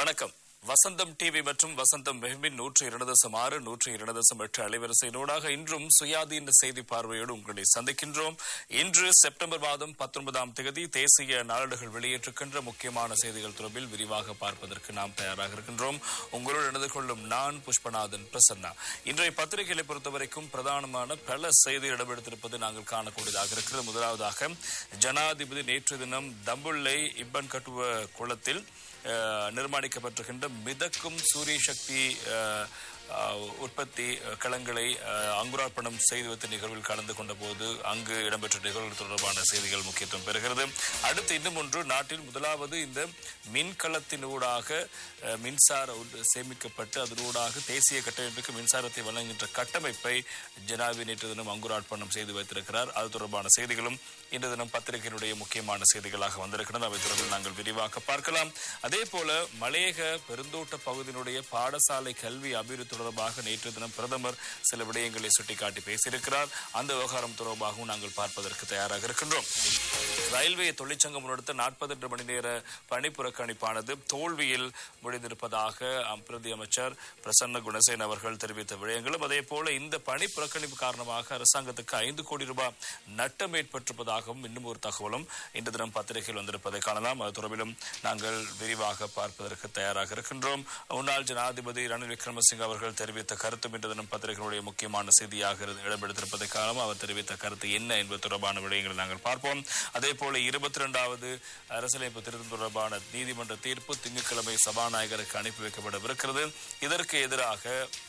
வணக்கம் வசந்தம் டிவி மற்றும் வசந்தம் மெஹ்மின் நூற்றி இரண்டு தசம் ஆறு நூற்றி இரண்டு தசம் எட்டு அலைவரிசையினூடாக இன்றும் சுயாதீன செய்தி பார்வையோடு உங்களை சந்திக்கின்றோம் இன்று செப்டம்பர் மாதம் பத்தொன்பதாம் தேதி தேசிய நாளிதழ்கள் வெளியேற்றுகின்ற முக்கியமான செய்திகள் தொடர்பில் விரிவாக பார்ப்பதற்கு நாம் தயாராக இருக்கின்றோம் உங்களோடு இணைந்து கொள்ளும் நான் புஷ்பநாதன் பிரசன்னா இன்றைய பத்திரிகைகளை பொறுத்தவரைக்கும் பிரதானமான பல செய்தி இடம்பெடுத்திருப்பது நாங்கள் காணக்கூடியதாக இருக்கிறது முதலாவதாக ஜனாதிபதி நேற்று தினம் தம்புள்ளை இப்பன் கட்டுவ குளத்தில் அஹ், நிர்மாணிக்கப்பட்டிருக்கின்ற மிதக்கும் சூரிய சக்தி அஹ், அஹ், உற்பத்தி அஹ், களங்களை அஹ், அங்குரார்ப்பணம் செய்து வைத்த நிகழ்வில் கலந்து கொண்ட போது அங்கு இடம்பெற்ற நிகழ்வு தொடர்பான செய்திகள் முக்கியத்துவம் பெறுகிறது அடுத்து இன்னும் ஒன்று நாட்டில் முதலாவது இந்த மின்கலத்தினூடாக அஹ், மின்சார உ- சேமிக்கப்பட்டு அதனூடாக தேசிய கட்டமைப்புக்கு மின்சாரத்தை வழங்குகின்ற கட்டமைப்பை ஜனாபி நேற்று தினம் அங்குரார்ப்பணம் செய்து வைத்திருக்கிறார் அது தொடர்பான செய்திகளும் இன்று தினம் பத்திரிகையினுடைய முக்கியமான செய்திகளாக வந்திருக்கின்றன அவை தொடர்பில் நாங்கள் விரிவாக பார்க்கலாம் அதே போல மலையக பெருந்தோட்ட பகுதியினுடைய பாடசாலை கல்வி அபிவிருத்தி தொடர்பாக நேற்று தினம் பிரதமர் சில விடயங்களை சுட்டிக்காட்டி பேசியிருக்கிறார் அந்த விவகாரம் தொடர்பாகவும் நாங்கள் பார்ப்பதற்கு தயாராக இருக்கின்றோம் ரயில்வே தொழிற்சங்கம் முன்னெடுத்த நாற்பத்தி மணி நேர பணி புறக்கணிப்பானது தோல்வியில் முடிந்திருப்பதாக அம் பிரதி அமைச்சர் பிரசன்ன குணசேன அவர்கள் தெரிவித்த விடயங்களும் அதே போல இந்த பணி புறக்கணிப்பு காரணமாக அரசாங்கத்துக்கு ஐந்து கோடி ரூபாய் நட்டம் ஏற்பட்டிருப்பதாகவும் இன்னும் ஒரு தகவலும் இன்று தினம் பத்திரிகையில் வந்திருப்பதை காணலாம் அது தொடர்பிலும் நாங்கள் விரிவாக பார்ப்பதற்கு தயாராக இருக்கின்றோம் முன்னாள் ஜனாதிபதி ரணில் விக்ரமசிங்க அவர்கள் தெரிவித்த கருத்தும் இன்று தினம் பத்திரிகைகளுடைய முக்கியமான செய்தியாக இருந்து- இடம்பெடுத்திருப்பதை காணலாம் அவர் தெரிவித்த கருத்து என்ன என்பது தொடர்பான விடயங்களை நாங்கள் பார்ப்போம் அதே போல இருபத்தி இரண்டாவது அரசியலமைப்பு திருத்தம் தொடர்பான நீதிமன்ற தீர்ப்பு திங்கட்கிழமை சபாநாயகருக்கு அனுப்பி வைக்கப்படவிருக்கிறது இதற்கு எதிராக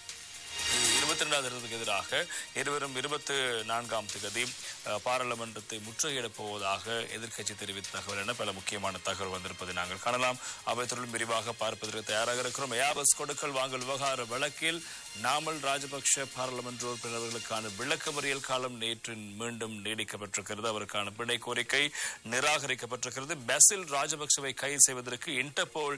இருபத்தி ரெண்டாவது தேர்தலுக்கு எதிராக இருவரும் இருபத்தி நான்காம் தேதி அஹ், பாராளுமன்றத்தை முற்றுகையிடப் போவதாக எதிர்க்கட்சி தெரிவித்த தகவல் என பல முக்கியமான தகவல் வந்திருப்பதை நாங்கள் காணலாம் அவை தொடர்பில் விரிவாக பார்ப்பதற்கு தயாராக இருக்கிறோம் ஏபஸ் கொடுக்கல் வாங்கல் விவகார வழக்கில் நாமல் ராஜபக்ஷ பாராளுமன்ற உறுப்பினர்களுக்கான விளக்கமறியல் காலம் நேற்று மீண்டும் நீடிக்கப்பட்டிருக்கிறது அவருக்கான பிணை கோரிக்கை நிராகரிக்கப்பட்டிருக்கிறது பெசில் ராஜபக்சவை கைது செய்வதற்கு இன்டர்போல்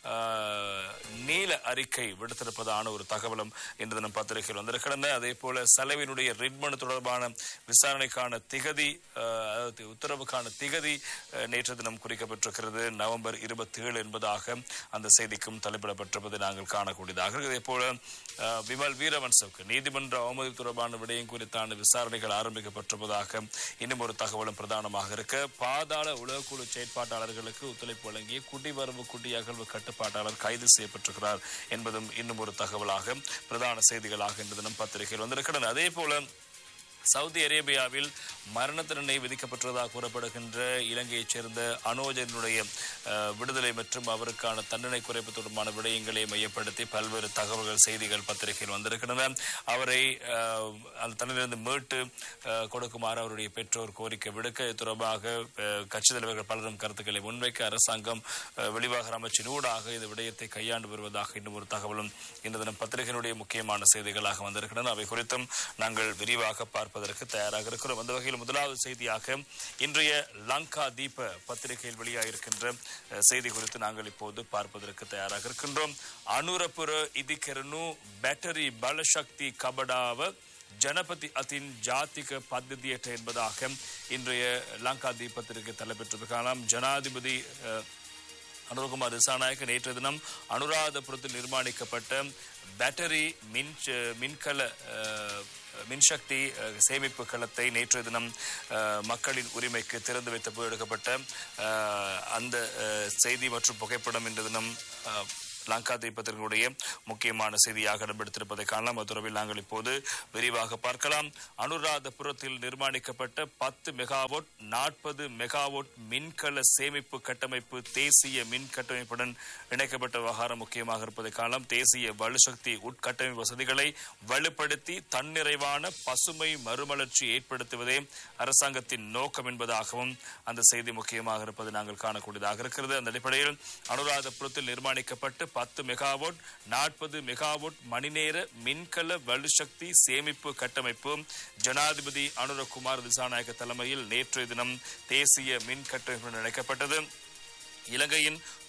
ஆஹ், நீல அறிக்கை விடுத்திருப்பதான ஒரு தகவலும் இன்று தினம் பத்திரிகையில் வந்திருக்கின்றன அதே போல செலவினுடைய ரிட் மனு தொடர்பான விசாரணைக்கான திகதி ஆஹ், அதாவது உத்தரவுக்கான திகதி ஆஹ், நேற்று தினம் குறிக்கப்பட்டிருக்கிறது நவம்பர் இருபத்தி ஏழு என்பதாக அந்த செய்திக்கும் தலைப்பிடப்பட்டிருப்பதை நாங்கள் காணக்கூடியதாக இருக்கு. அதே போல ஆஹ், விமல் வீரவன்சவுக்கு நீதிமன்ற அவமதிப்பு தொடர்பான விடயம் குறித்தான விசாரணைகள் ஆரம்பிக்கப்பட்டிருப்பதாக இன்னும் ஒரு தகவலும் பிரதானமாக இருக்க பாதாள உலகக்குழு செயற்பாட்டாளர்களுக்கு ஒத்துழைப்பு வழங்கிய குடிவரவு குடி அகழ்வு கட்டுப்பாட்டாளர் கைது செய்யப்பட்டிருக்கிறார் என்பதும் இன்னும் ஒரு தகவலாக பிரதான செய்திகளாக இன்று தினம் பத்திரிகையில் வந்திருக்கின்றன அதே போல சவுதி அரேபியாவில் மரண தண்டனை விதிக்கப்பட்டதாக கூறப்படுகின்ற இலங்கையைச் சேர்ந்த அனோஜனுடைய அஹ், விடுதலை மற்றும் அவருக்கான தண்டனை குறைப்பு தொடர்பான விடயங்களை மையப்படுத்தி பல்வேறு தகவல்கள் செய்திகள் பத்திரிகையில் வந்திருக்கின்றன அவரை அஹ், அந்த தண்டனையிலிருந்து மீட்டு அஹ், கொடுக்குமாறு அவருடைய பெற்றோர் கோரிக்கை விடுக்க இது தொடர்பாக அஹ், கட்சித் தலைவர்கள் பலரும் கருத்துக்களை முன்வைக்க அரசாங்கம் அஹ், வெளிவாக அமைச்சின் ஊடாக இந்த விடயத்தை கையாண்டு வருவதாக இன்னும் ஒரு தகவலும் இன்று தினம் பத்திரிகையினுடைய முக்கியமான செய்திகளாக வந்திருக்கின்றன அவை குறித்தும் நாங்கள் விரிவாக பார்ப்பதற்கு தயாராக இருக்கிறோம் அந்த வகையில் முதலாவது செய்தியாக இன்றைய லங்கா தீப பத்திரிகையில் வெளியாகிருக்கின்ற அஹ், செய்தி குறித்து நாங்கள் இப்போது பார்ப்பதற்கு தயாராக இருக்கின்றோம் அனுரபுர இதிகரனு பேட்டரி பலசக்தி கபடாவ ஜனபதி அதின் ஜாத்திக பദ്ധதியற்ற என்பதாக இன்றைய லங்கா தீபத்திற்கு தலைப்பெற்றது காணலாம் ஜனாதிபதி அஹ், அனுரகுமார் திசாநாயக்க நேற்று தினம் அனுராதபுரத்தில் நிர்மாணிக்கப்பட்ட பேட்டரி மின் மின்கல அஹ், மின்சக்தி அஹ், சேமிப்பு களத்தை நேற்று தினம் அஹ், மக்களின் உரிமைக்கு திறந்து வைத்த போது எடுக்கப்பட்ட அஹ், அந்த அஹ், செய்தி மற்றும் புகைப்படம் இன்று தினம் அஹ், லங்கா தீபத்தினுடைய முக்கியமான செய்தியாக இடம்பெடுத்திருப்பதை காணலாம் அது தொடர்பில் நாங்கள் இப்போது விரிவாக பார்க்கலாம் அனுராதபுரத்தில் நிர்மாணிக்கப்பட்ட பத்து மெகாவோட் நாற்பது மெகாவோட் மின்கல சேமிப்பு கட்டமைப்பு தேசிய மின் கட்டமைப்புடன் இணைக்கப்பட்ட விவகாரம் முக்கியமாக இருப்பதை காணலாம் தேசிய வலுசக்தி உட்கட்டமைப்பு வசதிகளை வலுப்படுத்தி தன்னிறைவான பசுமை மறுமலர்ச்சி ஏற்படுத்துவதே அரசாங்கத்தின் நோக்கம் என்பதாகவும் அந்த செய்தி முக்கியமாக இருப்பதை நாங்கள் காணக்கூடியதாக இருக்கிறது அந்த அடிப்படையில் அனுராதபுரத்தில் நிர்மாணிக்கப்பட்டு பத்து மெகாவோட் நாற்பது மெகாவோட் மணிநேர மின்கல வலுசக்தி சேமிப்பு கட்டமைப்பு ஜனாதிபதி அனுரகுமார் திசாநாயக்க தலைமையில் நேற்றைய தினம் தேசிய மின் கட்டமைப்பு இணைக்கப்பட்டது இலங்கையின்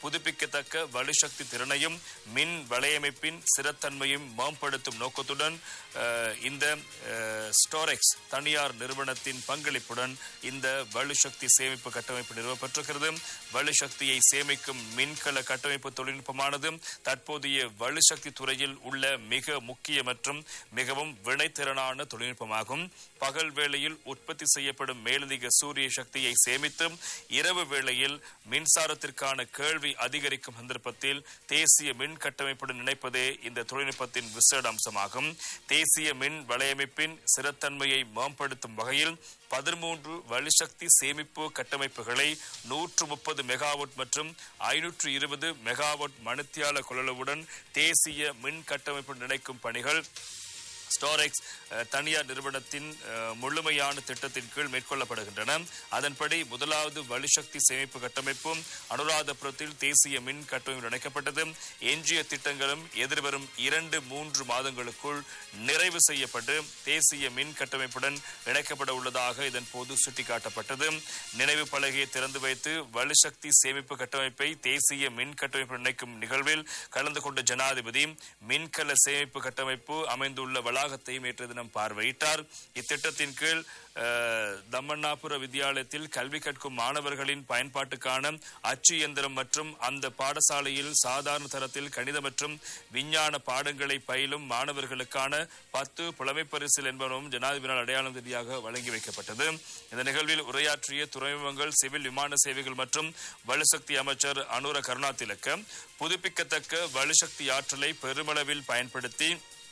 புதுப்பிக்கத்தக்க வலுசக்தி திறனையும் மின் வலையமைப்பின் சிறத்தன்மையும் மேம்படுத்தும் நோக்கத்துடன் அஹ், இந்த அஹ், ஸ்டோரெக்ஸ் தனியார் நிறுவனத்தின் பங்களிப்புடன் இந்த வலுசக்தி சேமிப்பு கட்டமைப்பு நிறுவப்பட்டிருக்கிறது வலுசக்தியை சேமிக்கும் மின்கல கட்டமைப்பு தொழில்நுட்பமானது தற்போதைய வலுசக்தி துறையில் உள்ள மிக முக்கிய மற்றும் மிகவும் வினைத்திறனான தொழில்நுட்பமாகும் பகல் வேளையில் உற்பத்தி செய்யப்படும் மேலதிக சூரிய சக்தியை சேமித்து இரவு வேளையில் மின்சாரத்திற்கான கேள்வி அதிகரிக்கும் சந்தர்ப்பத்தில் தேசிய மின் கட்டமைப்புடன் இணைப்பதே இந்த தொழில்நுட்பத்தின் விசேட அம்சமாகும் தேசிய மின் வலையமைப்பின் சிறத்தன்மையை மேம்படுத்தும் வகையில் பதிமூன்று வலுசக்தி சேமிப்பு கட்டமைப்புகளை நூற்று முப்பது மெகாவாட் மற்றும் ஐநூற்று இருபது மெகாவாட் மணித்தியால கொள்ளளவுடன் தேசிய மின் கட்டமைப்பு இணைக்கும் பணிகள் ஸ்டோரெக்ஸ் அஹ், தனியார் நிறுவனத்தின் அஹ், முழுமையான திட்டத்தின் கீழ் மேற்கொள்ளப்படுகின்றன அதன்படி முதலாவது வலுசக்தி சேமிப்பு கட்டமைப்பும் அனுராதபுரத்தில் தேசிய மின் கட்டமைப்பு இணைக்கப்பட்டது எஞ்சிய திட்டங்களும் எதிர்வரும் இரண்டு மூன்று மாதங்களுக்குள் நிறைவு செய்யப்பட்டு தேசிய மின் கட்டமைப்புடன் இணைக்கப்பட உள்ளதாக இதன் போது சுட்டிக்காட்டப்பட்டது நினைவு பலகையை திறந்து வைத்து வலுசக்தி சேமிப்பு கட்டமைப்பை தேசிய மின் கட்டமைப்பு இணைக்கும் நிகழ்வில் கலந்து கொண்ட ஜனாதிபதி மின்கல சேமிப்பு கட்டமைப்பு அமைந்துள்ள வளாகத்தையும் நேற்று தினம் பார்வையிட்டார் இத்திட்டத்தின் கீழ் அஹ், தம்மண்ணாபுர வித்தியாலயத்தில் கல்வி கற்கும் மாணவர்களின் பயன்பாட்டுக்கான அச்சு இயந்திரம் மற்றும் அந்த பாடசாலையில் சாதாரண தரத்தில் கணித மற்றும் விஞ்ஞான பாடங்களை பயிலும் மாணவர்களுக்கான பத்து புலமைப் பரிசில் என்பனவும் ஜனாதிபதியால் அடையாளம் ரீதியாக வழங்கி வைக்கப்பட்டது இந்த நிகழ்வில் உரையாற்றிய துறைமுகங்கள் சிவில் விமான சேவைகள் மற்றும் வலுசக்தி அமைச்சர் அனுர கருணாதிலக்க புதுப்பிக்கத்தக்க வலுசக்தி ஆற்றலை பெருமளவில் பயன்படுத்தி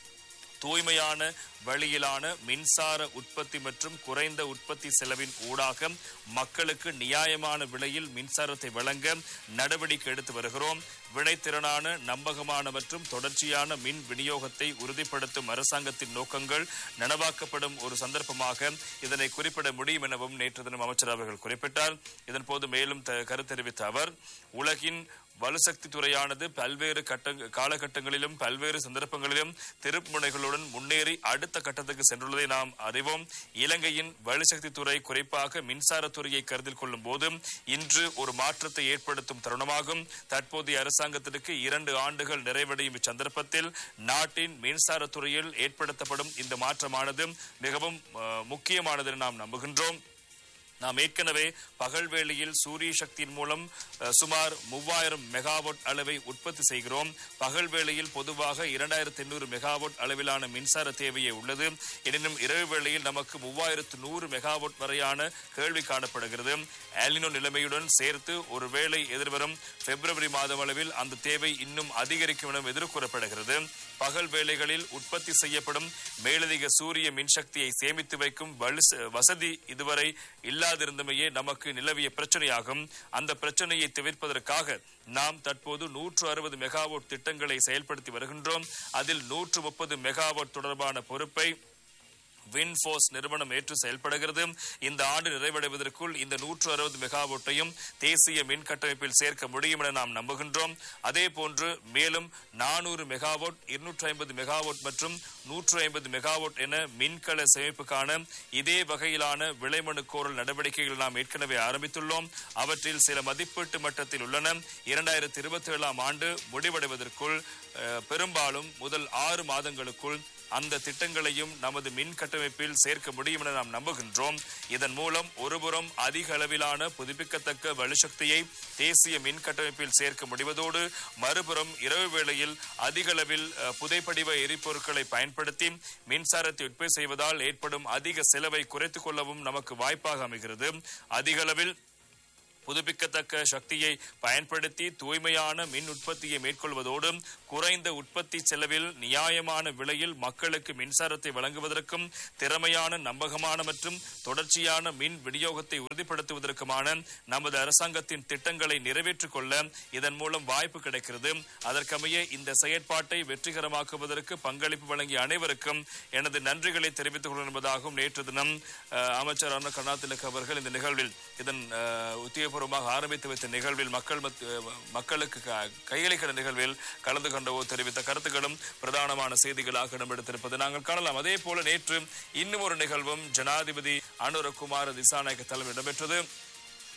தூய்மையான வழியிலான மின்சார உற்பத்தி மற்றும் குறைந்த உற்பத்தி செலவின் ஊடாக மக்களுக்கு நியாயமான விலையில் மின்சாரத்தை வழங்க நடவடிக்கை எடுத்து வருகிறோம் வினைத்திறனான நம்பகமான மற்றும் தொடர்ச்சியான மின் விநியோகத்தை உறுதிப்படுத்தும் அரசாங்கத்தின் நோக்கங்கள் நனவாக்கப்படும் ஒரு சந்தர்ப்பமாக இதனை குறிப்பிட முடியும் எனவும் நேற்று தினம் அமைச்சர் அவர்கள் குறிப்பிட்டார் இதன்போது மேலும் த- கருத்து தெரிவித்த அவர் உலகின் வலுசக்தி துறையானது பல்வேறு கட்ட காலகட்டங்களிலும் பல்வேறு சந்தர்ப்பங்களிலும் திருப்புமுனைகளுடன் முன்னேறி அடுத்த கட்டத்துக்கு சென்றுள்ளதை நாம் அறிவோம் இலங்கையின் வலுசக்தி துறை குறிப்பாக மின்சாரத்துறையை கருத்தில் கொள்ளும் போது இன்று ஒரு மாற்றத்தை ஏற்படுத்தும் தருணமாகும் தற்போதைய அரசாங்கத்திற்கு இரண்டு ஆண்டுகள் நிறைவடையும் இச்சந்தர்ப்பத்தில் நாட்டின் மின்சாரத்துறையில் ஏற்படுத்தப்படும் இந்த மாற்றமானது மிகவும் அஹ், முக்கியமானது என நாம் நம்புகின்றோம் நாம் ஏற்கனவே பகல் வேளையில் சூரிய சக்தியின் மூலம் அஹ், சுமார் மூவாயிரம் மெகாவாட் அளவை உற்பத்தி செய்கிறோம் பகல் வேளையில் பொதுவாக இரண்டாயிரத்தி எண்ணூறு மெகாவாட் அளவிலான மின்சார தேவையே உள்ளது எனினும் இரவு வேளையில் நமக்கு மூவாயிரத்து நூறு மெகாவாட் வரையான கேள்வி காணப்படுகிறது ஆலினோ நிலைமையுடன் சேர்த்து ஒருவேளை எதிர்வரும் பிப்ரவரி மாதம் அளவில் அந்த தேவை இன்னும் அதிகரிக்கும் என எதிர்கூறப்படுகிறது பகல் வேளைகளில் உற்பத்தி செய்யப்படும் மேலதிக சூரிய மின்சக்தியை சேமித்து வைக்கும் வலு- வசதி இதுவரை இல்லாதிருந்தமையே நமக்கு நிலவிய பிரச்சனையாகும் அந்த பிரச்சனையை தவிர்ப்பதற்காக நாம் தற்போது நூற்று அறுபது மெகாவாட் திட்டங்களை செயல்படுத்தி வருகின்றோம் அதில் நூற்று முப்பது மெகாவாட் தொடர்பான பொறுப்பை வின்ஃபோர்ஸ் நிறுவனம் ஏற்று செயல்படுகிறது இந்த ஆண்டு நிறைவடைவதற்குள் இந்த நூற்று அறுபது மெகாவாட்டையும் தேசிய மின் கட்டமைப்பில் சேர்க்க முடியும் என நாம் நம்புகின்றோம் அதே போன்று மேலும் நானூறு மெகாவாட் இருநூற்றி ஐம்பது மெகாவாட் மற்றும் நூற்று ஐம்பது மெகாவாட் என மின்கல சேமிப்புக்கான இதே வகையிலான விளைமனு கோரல் நடவடிக்கைகள் நாம் ஏற்கனவே ஆரம்பித்துள்ளோம் அவற்றில் சில மதிப்பீட்டு மட்டத்தில் உள்ளன இரண்டாயிரத்தி இருபத்தி ஏழாம் ஆண்டு முடிவடைவதற்குள் அஹ், பெரும்பாலும் முதல் ஆறு மாதங்களுக்குள் அந்த திட்டங்களையும் நமது மின் கட்டமைப்பில் சேர்க்க முடியும் என நாம் நம்புகின்றோம் இதன் மூலம் ஒருபுறம் அதிக அளவிலான புதுப்பிக்கத்தக்க வலுசக்தியை தேசிய மின் கட்டமைப்பில் சேர்க்க முடிவதோடு மறுபுறம் இரவு வேளையில் அதிக அளவில் அஹ், புதைப்படிவ எரிபொருட்களை பயன்படுத்தி மின்சாரத்தை உற்பத்தி செய்வதால் ஏற்படும் அதிக செலவை குறைத்துக் கொள்ளவும் நமக்கு வாய்ப்பாக அமைகிறது அதிக அளவில் புதுப்பிக்கத்தக்க சக்தியை பயன்படுத்தி தூய்மையான மின் உற்பத்தியை மேற்கொள்வதோடு குறைந்த உற்பத்தி செலவில் நியாயமான விலையில் மக்களுக்கு மின்சாரத்தை வழங்குவதற்கும் திறமையான நம்பகமான மற்றும் தொடர்ச்சியான மின் விநியோகத்தை உறுதிப்படுத்துவதற்குமான நமது அரசாங்கத்தின் திட்டங்களை நிறைவேற்றிக் கொள்ள இதன் மூலம் வாய்ப்பு கிடைக்கிறது அதற்கமைய இந்த செயற்பாட்டை வெற்றிகரமாக்குவதற்கு பங்களிப்பு வழங்கிய அனைவருக்கும் எனது நன்றிகளை தெரிவித்துக் கொள்கிறேன் என்பதாகவும் நேற்று தினம் அஹ், அமைச்சர் அருண் கருணாதிலக் அவர்கள் இந்த நிகழ்வில் இதன் அஹ், உத்தியோகபூர்வமாக ஆரம்பித்து வைத்த நிகழ்வில் மக்கள் மத்- அஹ், மக்களுக்கு க- கையளிக்கிற நிகழ்வில் கலந்து கொண்டவோ தெரிவித்த கருத்துக்களும் பிரதானமான செய்திகளாக இடம்பெடுத்திருப்பது நாங்கள் காணலாம் அதே போல நேற்று இன்னும் ஒரு நிகழ்வும் ஜனாதிபதி அனுரகுமார் திசாநாயக்க தலைமையில் இடம்பெற்றது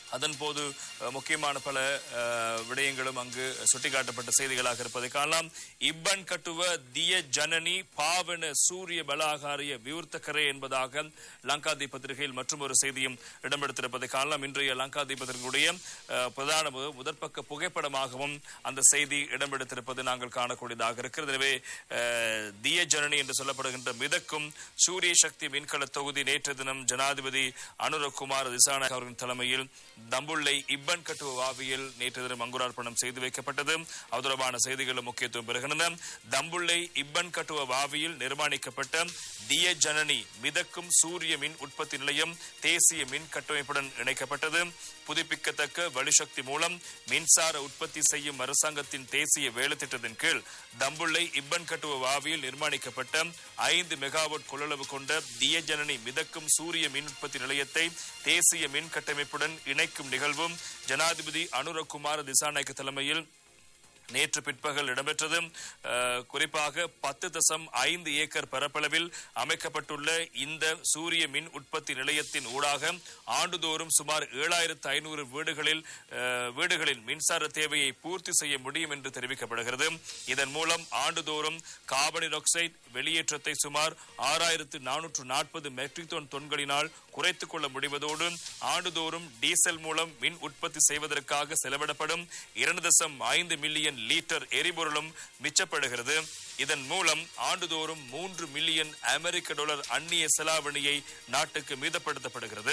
அதன்போது அஹ், முக்கியமான பல அஹ், விடயங்களும் அங்கு சுட்டிக்காட்டப்பட்ட செய்திகளாக இருப்பதை காணலாம் இப்பன் கட்டுவ திய ஜனனி பாவன சூரிய பலாகாரிய விவர்த்தக்கரே என்பதாக லங்காதி பத்திரிகையில் மற்றும் ஒரு செய்தியும் இடம்பெடுத்திருப்பதை காணலாம் இன்றைய லங்காதி பத்திரிகையுடைய அஹ், பிரதான மு- முதற்பக்க புகைப்படமாகவும் அந்த செய்தி இடம்பெடுத்திருப்பது நாங்கள் காணக்கூடியதாக இருக்கிறது எனவே அஹ், திய ஜனனி என்று சொல்லப்படுகின்ற மிதக்கும் சூரிய சக்தி மின்கல தொகுதி நேற்று தினம் ஜனாதிபதி அனுரகுமார் திசாநாயக் அவர்களின் தலைமையில் தம்புள்ளை இப்பன் கட்டுவ வாவியில் நேற்று தினம் அங்குரார்ப்பணம் செய்து வைக்கப்பட்டது அது தொடர்பான செய்திகளும் முக்கியத்துவம் பெறுகின்றன தம்புள்ளை இப்பன் கட்டுவ வாவியில் நிர்மாணிக்கப்பட்ட திய ஜனனி மிதக்கும் சூரிய மின் உற்பத்தி நிலையம் தேசிய மின் கட்டமைப்புடன் இணைக்கப்பட்டது புதுப்பிக்கத்தக்க வலுசக்தி மூலம் மின்சார உற்பத்தி செய்யும் அரசாங்கத்தின் தேசிய வேலை திட்டத்தின் கீழ் தம்புள்ளை இப்பன் கட்டுவ வாவியில் நிர்மாணிக்கப்பட்ட ஐந்து மெகாவாட் கொள்ளளவு கொண்ட திய ஜனனி மிதக்கும் சூரிய மின் உற்பத்தி நிலையத்தை தேசிய மின் கட்டமைப்புடன் இணைக்கும் நிகழ்வும் ஜனாதிபதி அனுரகுமார் திசாநாயக்க தலைமையில் நேற்று பிற்பகல் இடம்பெற்றது அஹ், குறிப்பாக பத்து தசம் ஐந்து ஏக்கர் பரப்பளவில் அமைக்கப்பட்டுள்ள இந்த சூரிய மின் உற்பத்தி நிலையத்தின் ஊடாக ஆண்டுதோறும் சுமார் ஏழாயிரத்து ஐநூறு வீடுகளில் அஹ், வீடுகளில் மின்சார தேவையை பூர்த்தி செய்ய முடியும் என்று தெரிவிக்கப்படுகிறது இதன் மூலம் ஆண்டுதோறும் கார்பன் ஆக்சைடு வெளியேற்றத்தை சுமார் ஆறாயிரத்து நானூற்று நாற்பது மெட்ரிக் டன் தொன்களினால் குறைத்துக் கொள்ள முடிவதோடு ஆண்டுதோறும் டீசல் மூலம் மின் உற்பத்தி செய்வதற்காக செலவிடப்படும் இரண்டு தசம் ஐந்து மில்லியன் லீட்டர் எரிபொருளும் மிச்சப்படுகிறது இதன் மூலம் ஆண்டுதோறும் மூன்று மில்லியன் அமெரிக்க டாலர் அந்நிய செலாவணியை நாட்டுக்கு மீதப்படுத்தப்படுகிறது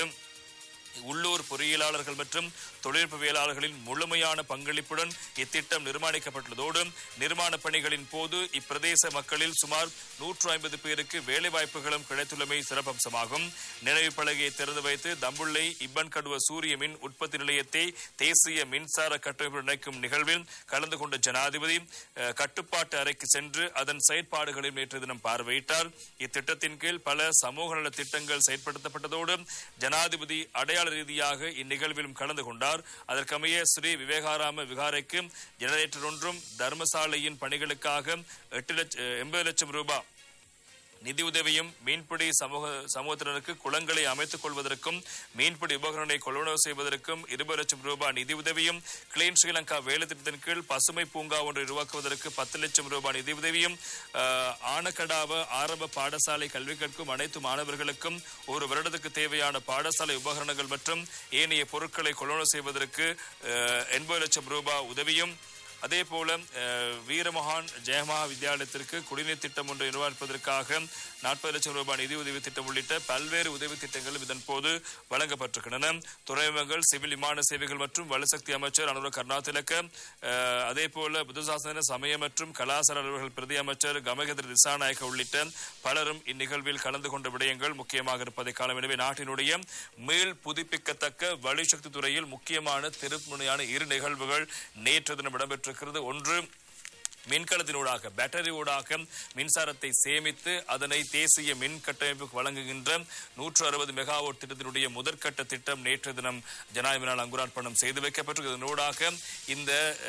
உள்ளூர் பொறியியலாளர்கள் மற்றும் தொழில்நுட்பவியலாளர்களின் முழுமையான பங்களிப்புடன் இத்திட்டம் நிர்மாணிக்கப்பட்டுள்ளதோடு நிர்மாண பணிகளின் போது இப்பிரதேச மக்களில் சுமார் நூற்று ஐம்பது பேருக்கு வேலைவாய்ப்புகளும் கிடைத்துள்ளமை சிறப்பம்சமாகும் நினைவு பலகையை திறந்து வைத்து தம்புள்ளை இப்பன் கடுவ சூரிய மின் உற்பத்தி நிலையத்தை தேசிய மின்சார கட்டமைப்பு இணைக்கும் நிகழ்வில் கலந்து கொண்ட ஜனாதிபதி அஹ், கட்டுப்பாட்டு அறைக்கு சென்று அதன் செயற்பாடுகளை நேற்று தினம் பார்வையிட்டார் இத்திட்டத்தின் கீழ் பல சமூக நல திட்டங்கள் செயற்படுத்தப்பட்டதோடு ஜனாதிபதி அடையாள ரீதியாக இந்நிகழ்விலும் கலந்து கொண்டார் அதற்கமைய ஸ்ரீ விவேகாராம விகாரைக்கு ஜெனரேட்டர் ஒன்றும் தர்மசாலையின் பணிகளுக்காக எட்டு லட்சம் எண்பது லட்சம் ரூபாய் நிதியுதவியும் மீன்பிடி சமூக சமூகத்தினருக்கு குளங்களை அமைத்துக் கொள்வதற்கும் மீன்பிடி உபகரணங்களை கொள்வனவு செய்வதற்கும் இருபது லட்சம் ரூபாய் நிதியுதவியும் கிளீன் ஸ்ரீலங்கா வேலை திட்டத்தின் கீழ் பசுமை பூங்கா ஒன்றை உருவாக்குவதற்கு பத்து லட்சம் ரூபாய் நிதியுதவியும் ஆஹ், ஆனக்கடாவ ஆரம்ப பாடசாலை கல்வி கற்கும் அனைத்து மாணவர்களுக்கும் ஒரு வருடத்துக்கு தேவையான பாடசாலை உபகரணங்கள் மற்றும் ஏனைய பொருட்களை கொள்வனவு செய்வதற்கு எண்பது லட்சம் ரூபாய் உதவியும் அதே போல அஹ், வீரமகான் ஜெயமகா வித்யாலயத்திற்கு குடிநீர் திட்டம் ஒன்றை நிர்வகிப்பதற்காக நாற்பது லட்சம் ரூபாய் நிதி உதவி திட்டம் உள்ளிட்ட பல்வேறு உதவி திட்டங்களும் இதன் போது வழங்கப்பட்டிருக்கின்றன துறைமுகங்கள் சிவில் விமான சேவைகள் மற்றும் வலுசக்தி அமைச்சர் அனுர கருணாதிலக்க அஹ், அதே போல புதுசாசன சமய மற்றும் கலாசார அலுவலர்கள் பிரதி அமைச்சர் கமகதிர திசாநாயக்க உள்ளிட்ட பலரும் இந்நிகழ்வில் கலந்து கொண்ட விடயங்கள் முக்கியமாக இருப்பதை காலம் எனவே நாட்டினுடைய மீள் புதுப்பிக்கத்தக்க வலுசக்தி துறையில் முக்கியமான திருப்புமுனையான இரு நிகழ்வுகள் நேற்று தினம் இடம்பெற்றிருக்கிறது ஒன்று மின்கலத்தினூடாக பேட்டரி ஊடாக மின்சாரத்தை சேமித்து அதனை தேசிய மின் கட்டமைப்புக்கு வழங்குகின்ற நூற்று அறுபது மெகாவாட் திட்டத்தினுடைய முதற்கட்ட திட்டம் நேற்று தினம் ஜனாதிபதியால் அங்குரார்ப்பணம் செய்து வைக்கப்பட்டு இதனூடாக இந்த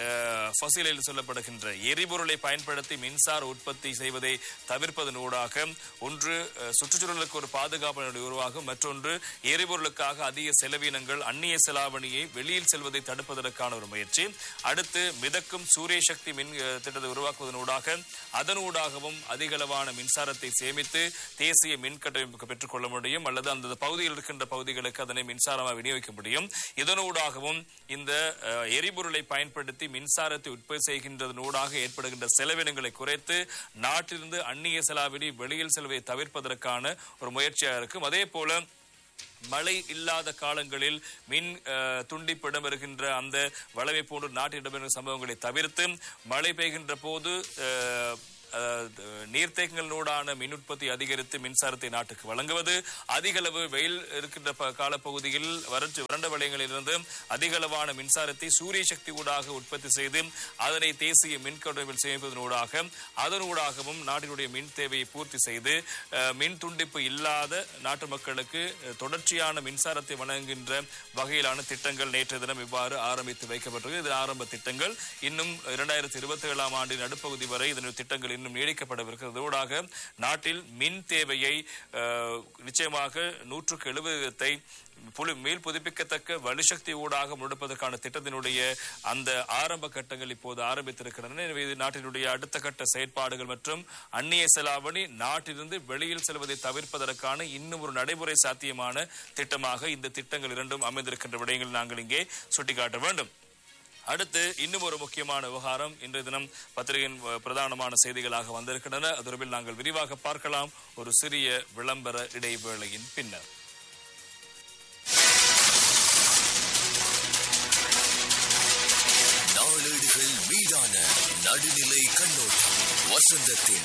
ஃபசிலில் சொல்லப்படுகின்ற எரிபொருளை பயன்படுத்தி மின்சார உற்பத்தி செய்வதை தவிர்ப்பதனூடாக ஒன்று அஹ், சுற்றுச்சூழலுக்கு ஒரு பாதுகாப்பு நிலை உருவாகும் மற்றொன்று எரிபொருளுக்காக அதிக செலவினங்கள் அந்நிய செலாவணியை வெளியில் செல்வதை தடுப்பதற்கான ஒரு முயற்சி அடுத்து மிதக்கும் சூரிய சக்தி மின் அஹ், திட்டத்தை உருவாக்குவதனூடாக அதனூடாகவும் அதிகளவான மின்சாரத்தை சேமித்து தேசிய மின் கட்டமைப்புக்கு பெற்றுக்கொள்ள முடியும் அல்லது அந்த பகுதியில் இருக்கின்ற பகுதிகளுக்கு அதனை மின்சாரமாக விநியோகிக்க முடியும் இதனூடாகவும் இந்த அஹ், எரிபொருளை பயன்படுத்தி மின்சாரத்தை உற்பத்தி செய்கின்றதனூடாக ஏற்படுகின்ற செலவினங்களை குறைத்து நாட்டிலிருந்து அந்நிய செலாவணி வெளியில் செல்வதை தவிர்ப்பதற்கான ஒரு முயற்சியாக இருக்கும் அதே போல மழை இல்லாத காலங்களில் மின் அஹ், துண்டிப்பு இடம்பெறுகின்ற அந்த வளமை போன்ற நாட்டில் இடம்பெறுகின்ற சம்பவங்களை தவிர்த்து மழை பெய்கின்ற போது அஹ், அஹ், நீர்த்தேக்கங்களோடான மின் உற்பத்தி அதிகரித்து மின்சாரத்தை நாட்டுக்கு வழங்குவது அதிக அளவு வெயில் இருக்கின்ற ப- காலப்பகுதியில் வறட்சி வறண்ட வளையங்களிலிருந்து அதிக அளவான மின்சாரத்தை சூரிய சக்தி ஊடாக உற்பத்தி செய்து அதனை தேசிய மின் கட்டமைப்பில் சேமிப்பதனூடாக அதனூடாகவும் நாட்டினுடைய மின் தேவையை பூர்த்தி செய்து அஹ், மின் துண்டிப்பு இல்லாத நாட்டு மக்களுக்கு அஹ், தொடர்ச்சியான மின்சாரத்தை வழங்குகின்ற வகையிலான திட்டங்கள் நேற்று தினம் இவ்வாறு ஆரம்பித்து வைக்கப்பட்டிருக்கு இது ஆரம்ப திட்டங்கள் இன்னும் இரண்டாயிரத்தி இருபத்தி ஏழாம் ஆண்டின் நடுப்பகுதி வரை இதன் திட்டங்கள் இன்னும் நீடிக்கப்படவிருக்கிறது ஊடாக நாட்டில் மின் தேவையை அஹ், நிச்சயமாக நூற்றுக்கு எழுபதத்தை புலி மீள் புதுப்பிக்கத்தக்க வலுசக்தி ஊடாக முன்னெடுப்பதற்கான திட்டத்தினுடைய அந்த ஆரம்ப கட்டங்கள் இப்போது ஆரம்பித்திருக்கின்றன எனவே இது நாட்டினுடைய அடுத்த கட்ட செயற்பாடுகள் மற்றும் அந்நிய செலாவணி நாட்டிலிருந்து வெளியில் செல்வதை தவிர்ப்பதற்கான இன்னும் ஒரு நடைமுறை சாத்தியமான திட்டமாக இந்த திட்டங்கள் இரண்டும் அமைந்திருக்கின்ற விடயங்களை நாங்கள் இங்கே சுட்டிக்காட்ட வேண்டும் அடுத்து இன்னும் ஒரு முக்கியமான விவகாரம் இன்றைய தினம் பத்திரிகையின் அஹ், பிரதானமான செய்திகளாக வந்திருக்கின்றன அது தொடர்பில் நாங்கள் விரிவாக பார்க்கலாம் ஒரு சிறிய விளம்பர இடைவேளையின் பின்னர் நாளேடுகள் மீதான நடுநிலை கண்ணோட்டம் வசந்தத்தின்